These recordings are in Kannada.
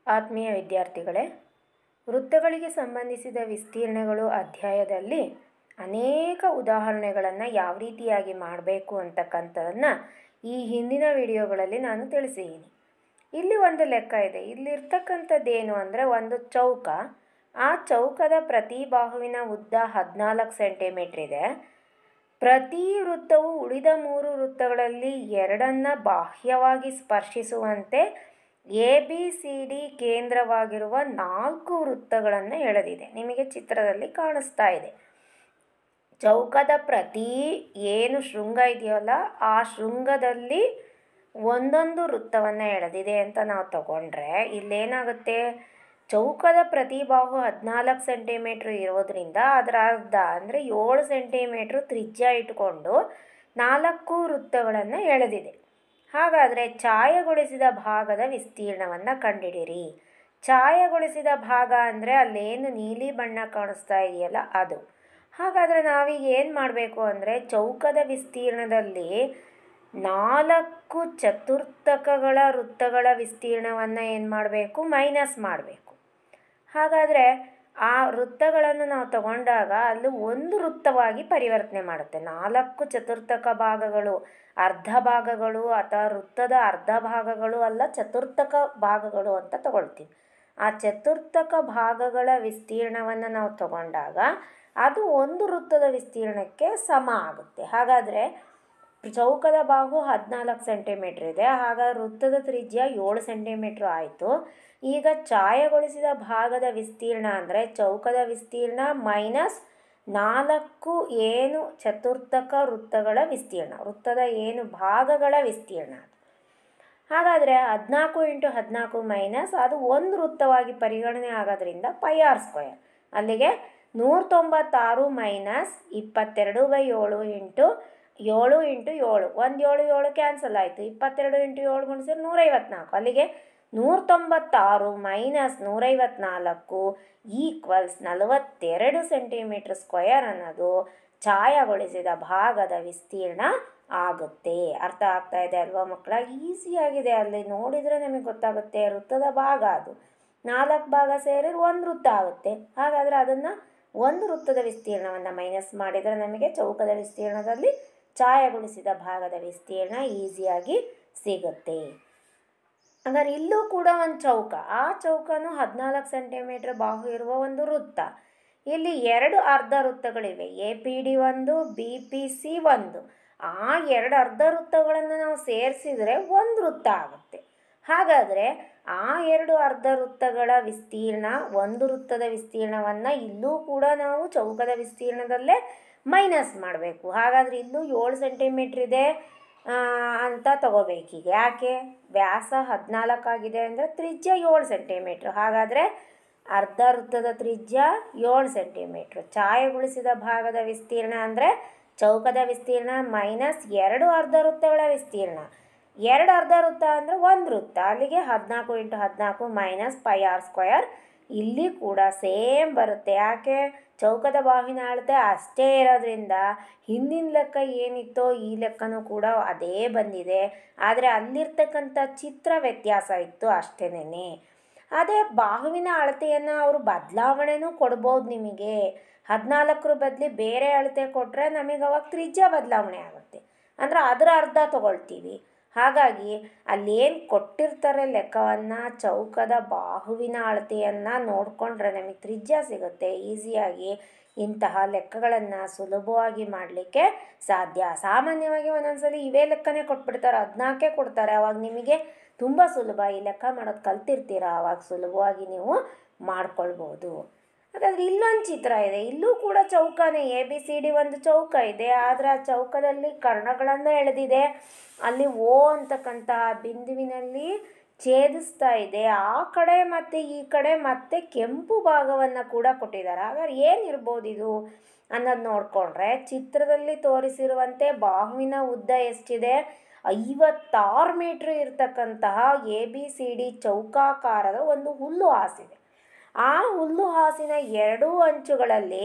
ಆತ್ಮೀಯ ವಿದ್ಯಾರ್ಥಿಗಳೇ ವೃತ್ತಗಳಿಗೆ ಸಂಬಂಧಿಸಿದ ವಿಸ್ತೀರ್ಣಗಳು ಅಧ್ಯಾಯದಲ್ಲಿ ಅನೇಕ ಉದಾಹರಣೆಗಳನ್ನು ಯಾವ ರೀತಿಯಾಗಿ ಮಾಡಬೇಕು ಅಂತಕ್ಕಂಥದನ್ನು ಈ ಹಿಂದಿನ ವಿಡಿಯೋಗಳಲ್ಲಿ ನಾನು ತಿಳಿಸಿದ್ದೀನಿ ಇಲ್ಲಿ ಒಂದು ಲೆಕ್ಕ ಇದೆ ಇಲ್ಲಿರ್ತಕ್ಕಂಥದ್ದೇನು ಅಂದರೆ ಒಂದು ಚೌಕ ಆ ಚೌಕದ ಪ್ರತಿ ಬಾಹುವಿನ ಉದ್ದ ಹದಿನಾಲ್ಕು ಸೆಂಟಿಮೀಟ್ರ್ ಇದೆ ಪ್ರತಿ ವೃತ್ತವು ಉಳಿದ ಮೂರು ವೃತ್ತಗಳಲ್ಲಿ ಎರಡನ್ನ ಬಾಹ್ಯವಾಗಿ ಸ್ಪರ್ಶಿಸುವಂತೆ ಎ ಬಿ ಸಿ ಡಿ ಕೇಂದ್ರವಾಗಿರುವ ನಾಲ್ಕು ವೃತ್ತಗಳನ್ನು ಎಳೆದಿದೆ ನಿಮಗೆ ಚಿತ್ರದಲ್ಲಿ ಕಾಣಿಸ್ತಾ ಇದೆ ಚೌಕದ ಪ್ರತಿ ಏನು ಶೃಂಗ ಇದೆಯಲ್ಲ ಆ ಶೃಂಗದಲ್ಲಿ ಒಂದೊಂದು ವೃತ್ತವನ್ನು ಎಳೆದಿದೆ ಅಂತ ನಾವು ತಗೊಂಡ್ರೆ ಇಲ್ಲೇನಾಗುತ್ತೆ ಚೌಕದ ಪ್ರತಿ ಬಾಹು ಹದಿನಾಲ್ಕು ಸೆಂಟಿಮೀಟ್ರ್ ಇರೋದ್ರಿಂದ ಅದರ ಅರ್ಧ ಅಂದರೆ ಏಳು ಸೆಂಟಿಮೀಟ್ರ್ ತ್ರಿಜ್ಯ ಇಟ್ಕೊಂಡು ನಾಲ್ಕು ವೃತ್ತಗಳನ್ನು ಎಳೆದಿದೆ ಹಾಗಾದರೆ ಛಾಯಗೊಳಿಸಿದ ಭಾಗದ ವಿಸ್ತೀರ್ಣವನ್ನು ಕಂಡಿಡಿರಿ ಛಾಯಗೊಳಿಸಿದ ಭಾಗ ಅಂದರೆ ಅಲ್ಲೇನು ನೀಲಿ ಬಣ್ಣ ಕಾಣಿಸ್ತಾ ಇದೆಯಲ್ಲ ಅದು ಹಾಗಾದರೆ ನಾವೀಗ ಏನು ಮಾಡಬೇಕು ಅಂದರೆ ಚೌಕದ ವಿಸ್ತೀರ್ಣದಲ್ಲಿ ನಾಲ್ಕು ಚತುರ್ಥಕಗಳ ವೃತ್ತಗಳ ವಿಸ್ತೀರ್ಣವನ್ನು ಏನು ಮಾಡಬೇಕು ಮೈನಸ್ ಮಾಡಬೇಕು ಹಾಗಾದರೆ ಆ ವೃತ್ತಗಳನ್ನು ನಾವು ತಗೊಂಡಾಗ ಅಲ್ಲಿ ಒಂದು ವೃತ್ತವಾಗಿ ಪರಿವರ್ತನೆ ಮಾಡುತ್ತೆ ನಾಲ್ಕು ಚತುರ್ಥಕ ಭಾಗಗಳು ಅರ್ಧ ಭಾಗಗಳು ಅಥವಾ ವೃತ್ತದ ಅರ್ಧ ಭಾಗಗಳು ಅಲ್ಲ ಚತುರ್ಥಕ ಭಾಗಗಳು ಅಂತ ತಗೊಳ್ತೀವಿ ಆ ಚತುರ್ಥಕ ಭಾಗಗಳ ವಿಸ್ತೀರ್ಣವನ್ನು ನಾವು ತಗೊಂಡಾಗ ಅದು ಒಂದು ವೃತ್ತದ ವಿಸ್ತೀರ್ಣಕ್ಕೆ ಸಮ ಆಗುತ್ತೆ ಹಾಗಾದರೆ ಚೌಕದ ಬಾಹು ಹದಿನಾಲ್ಕು ಸೆಂಟಿಮೀಟ್ರ್ ಇದೆ ಹಾಗಾದ್ರೆ ವೃತ್ತದ ತ್ರಿಜ್ಯ ಏಳು ಸೆಂಟಿಮೀಟ್ರ್ ಆಯಿತು ಈಗ ಛಾಯಗೊಳಿಸಿದ ಭಾಗದ ವಿಸ್ತೀರ್ಣ ಅಂದರೆ ಚೌಕದ ವಿಸ್ತೀರ್ಣ ಮೈನಸ್ ನಾಲ್ಕು ಏನು ಚತುರ್ಥಕ ವೃತ್ತಗಳ ವಿಸ್ತೀರ್ಣ ವೃತ್ತದ ಏನು ಭಾಗಗಳ ವಿಸ್ತೀರ್ಣ ಹಾಗಾದರೆ ಹದಿನಾಲ್ಕು ಇಂಟು ಹದಿನಾಲ್ಕು ಮೈನಸ್ ಅದು ಒಂದು ವೃತ್ತವಾಗಿ ಪರಿಗಣನೆ ಆಗೋದ್ರಿಂದ ಪೈ ಆರ್ ಸ್ಕ್ವಯರ್ ಅಲ್ಲಿಗೆ ನೂರ ತೊಂಬತ್ತಾರು ಮೈನಸ್ ಇಪ್ಪತ್ತೆರಡು ಬೈ ಏಳು ಇಂಟು ಏಳು ಇಂಟು ಏಳು ಒಂದು ಏಳು ಏಳು ಕ್ಯಾನ್ಸಲ್ ಆಯಿತು ಇಪ್ಪತ್ತೆರಡು ಇಂಟು ಏಳು ಗುಣಿಸಿದ್ರೆ ನೂರೈವತ್ನಾಲ್ಕು ಅಲ್ಲಿಗೆ ನೂರ ತೊಂಬತ್ತಾರು ಮೈನಸ್ ನೂರೈವತ್ನಾಲ್ಕು ಈಕ್ವಲ್ಸ್ ನಲವತ್ತೆರಡು ಸೆಂಟಿಮೀಟ್ರ್ ಸ್ಕ್ವಯರ್ ಅನ್ನೋದು ಛಾಯಗೊಳಿಸಿದ ಭಾಗದ ವಿಸ್ತೀರ್ಣ ಆಗುತ್ತೆ ಅರ್ಥ ಆಗ್ತಾ ಇದೆ ಅಲ್ವಾ ಮಕ್ಕಳ ಈಸಿಯಾಗಿದೆ ಅಲ್ಲಿ ನೋಡಿದರೆ ನಮಗೆ ಗೊತ್ತಾಗುತ್ತೆ ವೃತ್ತದ ಭಾಗ ಅದು ನಾಲ್ಕು ಭಾಗ ಸೇರಿದ್ರೆ ಒಂದು ವೃತ್ತ ಆಗುತ್ತೆ ಹಾಗಾದರೆ ಅದನ್ನು ಒಂದು ವೃತ್ತದ ವಿಸ್ತೀರ್ಣವನ್ನು ಮೈನಸ್ ಮಾಡಿದರೆ ನಮಗೆ ಚೌಕದ ವಿಸ್ತೀರ್ಣದಲ್ಲಿ ಛಾಯಗೊಳಿಸಿದ ಭಾಗದ ವಿಸ್ತೀರ್ಣ ಈಸಿಯಾಗಿ ಸಿಗುತ್ತೆ ಹಾಗಾದ್ರೆ ಇಲ್ಲೂ ಕೂಡ ಒಂದು ಚೌಕ ಆ ಚೌಕನು ಹದಿನಾಲ್ಕು ಸೆಂಟಿಮೀಟ್ರ್ ಬಾಹು ಇರುವ ಒಂದು ವೃತ್ತ ಇಲ್ಲಿ ಎರಡು ಅರ್ಧ ವೃತ್ತಗಳಿವೆ ಎ ಪಿ ಡಿ ಒಂದು ಬಿ ಪಿ ಸಿ ಒಂದು ಆ ಎರಡು ಅರ್ಧ ವೃತ್ತಗಳನ್ನು ನಾವು ಸೇರಿಸಿದರೆ ಒಂದು ವೃತ್ತ ಆಗುತ್ತೆ ಹಾಗಾದರೆ ಆ ಎರಡು ಅರ್ಧ ವೃತ್ತಗಳ ವಿಸ್ತೀರ್ಣ ಒಂದು ವೃತ್ತದ ವಿಸ್ತೀರ್ಣವನ್ನು ಇಲ್ಲೂ ಕೂಡ ನಾವು ಚೌಕದ ವಿಸ್ತೀರ್ಣದಲ್ಲೇ ಮೈನಸ್ ಮಾಡಬೇಕು ಹಾಗಾದರೆ ಇಲ್ಲೂ ಏಳು ಸೆಂಟಿಮೀಟ್ರ್ ಇದೆ ಅಂತ ತಗೋಬೇಕೀಗ ಯಾಕೆ ವ್ಯಾಸ ಹದಿನಾಲ್ಕಾಗಿದೆ ಅಂದರೆ ತ್ರಿಜ್ಯ ಏಳು ಸೆಂಟಿಮೀಟ್ರ್ ಹಾಗಾದರೆ ಅರ್ಧ ವೃತ್ತದ ತ್ರಿಜ್ಯ ಏಳು ಸೆಂಟಿಮೀಟ್ರ್ ಛಾಯಗೊಳಿಸಿದ ಭಾಗದ ವಿಸ್ತೀರ್ಣ ಅಂದರೆ ಚೌಕದ ವಿಸ್ತೀರ್ಣ ಮೈನಸ್ ಎರಡು ಅರ್ಧ ವೃತ್ತಗಳ ವಿಸ್ತೀರ್ಣ ಎರಡು ಅರ್ಧ ವೃತ್ತ ಅಂದರೆ ಒಂದು ವೃತ್ತ ಅಲ್ಲಿಗೆ ಹದಿನಾಲ್ಕು ಇಂಟು ಹದಿನಾಲ್ಕು ಮೈನಸ್ ಪೈ ಆರ್ ಸ್ಕ್ವಯರ್ ಇಲ್ಲಿ ಕೂಡ ಸೇಮ್ ಬರುತ್ತೆ ಯಾಕೆ ಚೌಕದ ಬಾವಿನ ಅಳತೆ ಅಷ್ಟೇ ಇರೋದ್ರಿಂದ ಹಿಂದಿನ ಲೆಕ್ಕ ಏನಿತ್ತೋ ಈ ಲೆಕ್ಕನೂ ಕೂಡ ಅದೇ ಬಂದಿದೆ ಆದರೆ ಅಲ್ಲಿರ್ತಕ್ಕಂಥ ಚಿತ್ರ ವ್ಯತ್ಯಾಸ ಇತ್ತು ಅಷ್ಟೇನೆ ಅದೇ ಬಾಹುವಿನ ಅಳತೆಯನ್ನು ಅವರು ಬದಲಾವಣೆನೂ ಕೊಡ್ಬೋದು ನಿಮಗೆ ಹದಿನಾಲ್ಕರ ಬದಲಿ ಬೇರೆ ಅಳತೆ ಕೊಟ್ಟರೆ ನಮಗೆ ಅವಾಗ ತ್ರಿಜ್ಯ ಬದಲಾವಣೆ ಆಗುತ್ತೆ ಅಂದರೆ ಅದರ ಅರ್ಧ ತಗೊಳ್ತೀವಿ ಹಾಗಾಗಿ ಅಲ್ಲೇನು ಕೊಟ್ಟಿರ್ತಾರೆ ಲೆಕ್ಕವನ್ನು ಚೌಕದ ಬಾಹುವಿನ ಅಳತೆಯನ್ನು ನೋಡಿಕೊಂಡ್ರೆ ನಮಗೆ ತ್ರಿಜ್ಯ ಸಿಗುತ್ತೆ ಈಸಿಯಾಗಿ ಇಂತಹ ಲೆಕ್ಕಗಳನ್ನು ಸುಲಭವಾಗಿ ಮಾಡಲಿಕ್ಕೆ ಸಾಧ್ಯ ಸಾಮಾನ್ಯವಾಗಿ ಒಂದೊಂದ್ಸಲಿ ಇವೇ ಲೆಕ್ಕನೇ ಕೊಟ್ಬಿಡ್ತಾರೆ ಹದಿನಾಲ್ಕೇ ಕೊಡ್ತಾರೆ ಅವಾಗ ನಿಮಗೆ ತುಂಬ ಸುಲಭ ಈ ಲೆಕ್ಕ ಮಾಡೋದು ಕಲ್ತಿರ್ತೀರ ಅವಾಗ ಸುಲಭವಾಗಿ ನೀವು ಮಾಡ್ಕೊಳ್ಬೋದು ಹಾಗಾದರೆ ಇಲ್ಲೊಂದು ಚಿತ್ರ ಇದೆ ಇಲ್ಲೂ ಕೂಡ ಚೌಕನೇ ಎ ಬಿ ಸಿ ಡಿ ಒಂದು ಚೌಕ ಇದೆ ಆದರೆ ಆ ಚೌಕದಲ್ಲಿ ಕರ್ಣಗಳನ್ನು ಎಳೆದಿದೆ ಅಲ್ಲಿ ಓ ಅಂತಕ್ಕಂಥ ಬಿಂದುವಿನಲ್ಲಿ ಛೇದಿಸ್ತಾ ಇದೆ ಆ ಕಡೆ ಮತ್ತು ಈ ಕಡೆ ಮತ್ತೆ ಕೆಂಪು ಭಾಗವನ್ನು ಕೂಡ ಕೊಟ್ಟಿದ್ದಾರೆ ಹಾಗಾದ್ರೆ ಏನಿರ್ಬೋದು ಇದು ಅನ್ನೋದು ನೋಡಿಕೊಂಡ್ರೆ ಚಿತ್ರದಲ್ಲಿ ತೋರಿಸಿರುವಂತೆ ಬಾಹುವಿನ ಉದ್ದ ಎಷ್ಟಿದೆ ಐವತ್ತಾರು ಮೀಟ್ರ್ ಇರ್ತಕ್ಕಂತಹ ಎ ಬಿ ಸಿ ಡಿ ಚೌಕಾಕಾರದ ಒಂದು ಹುಲ್ಲು ಹಾಸಿದೆ ಆ ಹುಲ್ಲು ಹಾಸಿನ ಎರಡೂ ಅಂಚುಗಳಲ್ಲಿ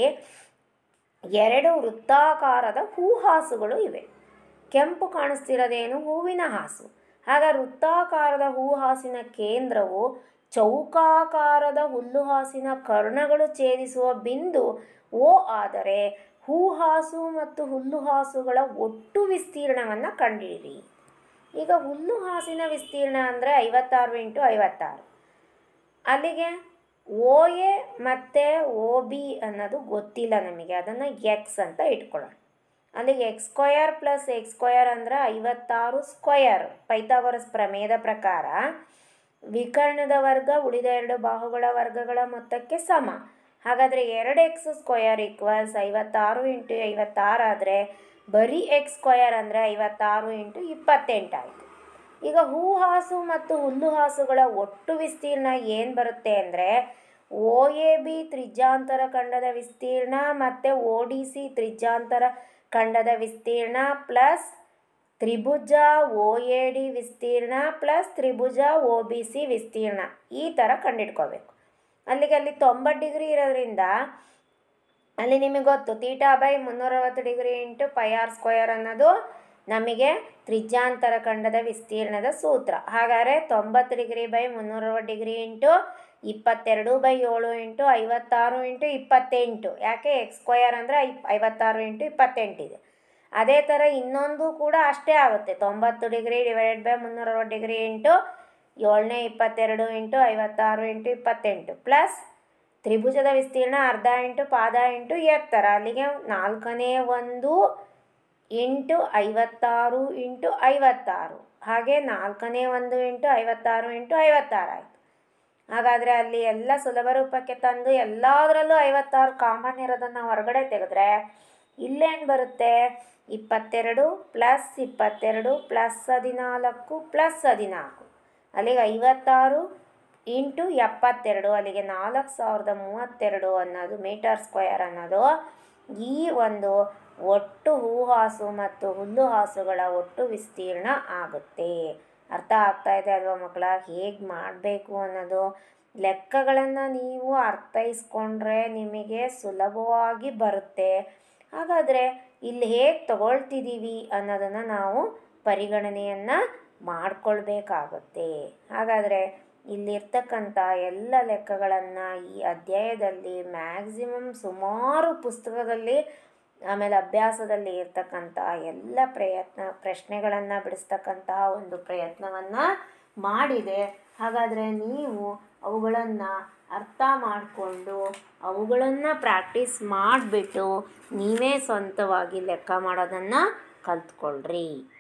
ಎರಡು ವೃತ್ತಾಕಾರದ ಹೂಹಾಸುಗಳು ಇವೆ ಕೆಂಪು ಕಾಣಿಸ್ತಿರೋದೇನು ಹೂವಿನ ಹಾಸು ಆಗ ವೃತ್ತಾಕಾರದ ಹೂಹಾಸಿನ ಕೇಂದ್ರವು ಚೌಕಾಕಾರದ ಹುಲ್ಲುಹಾಸಿನ ಕರ್ಣಗಳು ಛೇದಿಸುವ ಬಿಂದು ಓ ಆದರೆ ಹೂಹಾಸು ಮತ್ತು ಹುಲ್ಲುಹಾಸುಗಳ ಒಟ್ಟು ವಿಸ್ತೀರ್ಣವನ್ನು ಕಂಡುಹಿಡಿಯಿರಿ ಈಗ ಹುಲ್ಲುಹಾಸಿನ ವಿಸ್ತೀರ್ಣ ಅಂದರೆ ಐವತ್ತಾರು ಇಂಟು ಐವತ್ತಾರು ಅಲ್ಲಿಗೆ ಓ ಎ ಮತ್ತು ಓ ಬಿ ಅನ್ನೋದು ಗೊತ್ತಿಲ್ಲ ನಮಗೆ ಅದನ್ನು ಎಕ್ಸ್ ಅಂತ ಇಟ್ಕೊಳ್ಳೋಣ ಅಲ್ಲಿಗೆ X square plus X square ಅಂದರೆ ಐವತ್ತಾರು ಸ್ಕ್ವಯರ್ ಪೈಥಾಗರಸ್ ಪ್ರಮೇಯದ ಪ್ರಕಾರ ವಿಕರ್ಣದ ವರ್ಗ ಉಳಿದ ಎರಡು ಬಾಹುಗಳ ವರ್ಗಗಳ ಮೊತ್ತಕ್ಕೆ ಸಮ ಹಾಗಾದರೆ ಎರಡು ಎಕ್ಸ್ ಸ್ಕ್ವಯರ್ ಈಕ್ವಲ್ಸ್ ಐವತ್ತಾರು ಇಂಟು ಐವತ್ತಾರು ಆದರೆ ಬರೀ ಎಕ್ಸ್ ಸ್ಕ್ವಯರ್ ಅಂದರೆ ಐವತ್ತಾರು ಇಂಟು ಇಪ್ಪತ್ತೆಂಟು ಆಯಿತು ಈಗ ಹೂಹಾಸು ಮತ್ತು ಹುಲ್ಲುಹಾಸುಗಳ ಒಟ್ಟು ವಿಸ್ತೀರ್ಣ ಏನು ಬರುತ್ತೆ ಅಂದರೆ ಓ ಎ ಬಿ ತ್ರಿಜ್ಯಾಂತರ ಖಂಡದ ವಿಸ್ತೀರ್ಣ ಮತ್ತು ಓ ಡಿ ಸಿ ತ್ರಿಜ್ಯಾಂತರ ಖಂಡದ ವಿಸ್ತೀರ್ಣ ಪ್ಲಸ್ ತ್ರಿಭುಜ ಓ ಎ ಡಿ ವಿಸ್ತೀರ್ಣ ಪ್ಲಸ್ ತ್ರಿಭುಜ ಒ ಬಿ ಸಿ ವಿಸ್ತೀರ್ಣ ಈ ಥರ ಕಂಡಿಡ್ಕೋಬೇಕು ಅಲ್ಲಿಗೆ ಅಲ್ಲಿ ತೊಂಬತ್ತು ಡಿಗ್ರಿ ಇರೋದ್ರಿಂದ ಅಲ್ಲಿ ನಿಮಗೆ ಗೊತ್ತು ತೀಟಾ ಬೈ ಮುನ್ನೂರವತ್ತು degree into pi R square ಅನ್ನೋದು ನಮಗೆ ತ್ರಿಜ್ಯಾಂತರ ಖಂಡದ ವಿಸ್ತೀರ್ಣದ ಸೂತ್ರ ಹಾಗಾದರೆ ತೊಂಬತ್ತು ಡಿಗ್ರಿ ಬೈ ಮುನ್ನೂರವತ್ತು ಡಿಗ್ರಿ ಇಂಟು ಇಪ್ಪತ್ತೆರಡು ಬೈ ಏಳು ಇಂಟು ಐವತ್ತಾರು ಇಂಟು ಇಪ್ಪತ್ತೆಂಟು ಯಾಕೆ ಎಕ್ಸ್ ಸ್ಕ್ವಯರ್ ಅಂದರೆ ಐ ಐವತ್ತಾರು ಇಂಟು ಇಪ್ಪತ್ತೆಂಟಿದೆ ಅದೇ ಥರ ಇನ್ನೊಂದು ಕೂಡ ಅಷ್ಟೇ ಆಗುತ್ತೆ ತೊಂಬತ್ತು ಡಿಗ್ರಿ ಡಿವೈಡೆಡ್ ಬೈ ಮುನ್ನೂರವತ್ತು ಡಿಗ್ರಿ ಇಂಟು ಏಳನೇ ಇಪ್ಪತ್ತೆರಡು ಇಂಟು ಐವತ್ತಾರು ಇಂಟು ಇಪ್ಪತ್ತೆಂಟು ಪ್ಲಸ್ ತ್ರಿಭುಜದ ವಿಸ್ತೀರ್ಣ ಅರ್ಧ ಇಂಟು ಪಾದ ಇಂಟು ಎತ್ತರ ಅಲ್ಲಿಗೆ ನಾಲ್ಕನೇ ಒಂದು ಇಂಟು ಐವತ್ತಾರು ಇಂಟು ಐವತ್ತಾರು ಹಾಗೆ ನಾಲ್ಕನೇ ಒಂದು ಇಂಟು ಐವತ್ತಾರು ಇಂಟು ಐವತ್ತಾರು ಆಯಿತು ಹಾಗಾದರೆ ಅಲ್ಲಿ ಎಲ್ಲ ಸುಲಭ ರೂಪಕ್ಕೆ ತಂದು ಎಲ್ಲದರಲ್ಲೂ ಐವತ್ತಾರು ಕಾಮನ್ ಇರೋದನ್ನು ಹೊರಗಡೆ ತೆಗೆದ್ರೆ ಇಲ್ಲೇನು ಬರುತ್ತೆ ಇಪ್ಪತ್ತೆರಡು ಪ್ಲಸ್ ಇಪ್ಪತ್ತೆರಡು ಪ್ಲಸ್ ಹದಿನಾಲ್ಕು ಪ್ಲಸ್ ಹದಿನಾಲ್ಕು ಅಲ್ಲಿಗೆ ಐವತ್ತಾರು ಇಂಟು ಎಪ್ಪತ್ತೆರಡು ಅಲ್ಲಿಗೆ ನಾಲ್ಕು ಸಾವಿರದ ಮೂವತ್ತೆರಡು ಅನ್ನೋದು ಮೀಟರ್ ಸ್ಕ್ವಯರ್ ಅನ್ನೋದು ಈ ಒಂದು ಒಟ್ಟು ಹೂಹಾಸು ಮತ್ತು ಹುಲ್ಲುಹಾಸುಗಳ ಒಟ್ಟು ವಿಸ್ತೀರ್ಣ ಆಗುತ್ತೆ ಅರ್ಥ ಆಗ್ತಾ ಇದೆ ಅಲ್ವಾ ಮಕ್ಕಳ ಹೇಗೆ ಮಾಡಬೇಕು ಅನ್ನೋದು ಲೆಕ್ಕಗಳನ್ನು ನೀವು ಅರ್ಥೈಸ್ಕೊಂಡ್ರೆ ನಿಮಗೆ ಸುಲಭವಾಗಿ ಬರುತ್ತೆ ಹಾಗಾದರೆ ಇಲ್ಲಿ ಹೇಗೆ ತಗೊಳ್ತಿದ್ದೀವಿ ಅನ್ನೋದನ್ನು ನಾವು ಪರಿಗಣನೆಯನ್ನು ಮಾಡಿಕೊಳ್ಬೇಕಾಗುತ್ತೆ ಹಾಗಾದರೆ ಇಲ್ಲಿರ್ತಕ್ಕಂಥ ಎಲ್ಲ ಲೆಕ್ಕಗಳನ್ನು ಈ ಅಧ್ಯಾಯದಲ್ಲಿ ಮ್ಯಾಕ್ಸಿಮಮ್ ಸುಮಾರು ಪುಸ್ತಕದಲ್ಲಿ ಆಮೇಲೆ ಅಭ್ಯಾಸದಲ್ಲಿ ಇರ್ತಕ್ಕಂಥ ಎಲ್ಲ ಪ್ರಯತ್ನ ಪ್ರಶ್ನೆಗಳನ್ನು ಬಿಡಿಸ್ತಕ್ಕಂತಹ ಒಂದು ಪ್ರಯತ್ನವನ್ನು ಮಾಡಿದೆ ಹಾಗಾದರೆ ನೀವು ಅವುಗಳನ್ನು ಅರ್ಥ ಮಾಡಿಕೊಂಡು ಅವುಗಳನ್ನು ಪ್ರಾಕ್ಟೀಸ್ ಮಾಡಿಬಿಟ್ಟು ನೀವೇ ಸ್ವಂತವಾಗಿ ಲೆಕ್ಕ ಮಾಡೋದನ್ನು ಕಲ್ತ್ಕೊಳ್ರಿ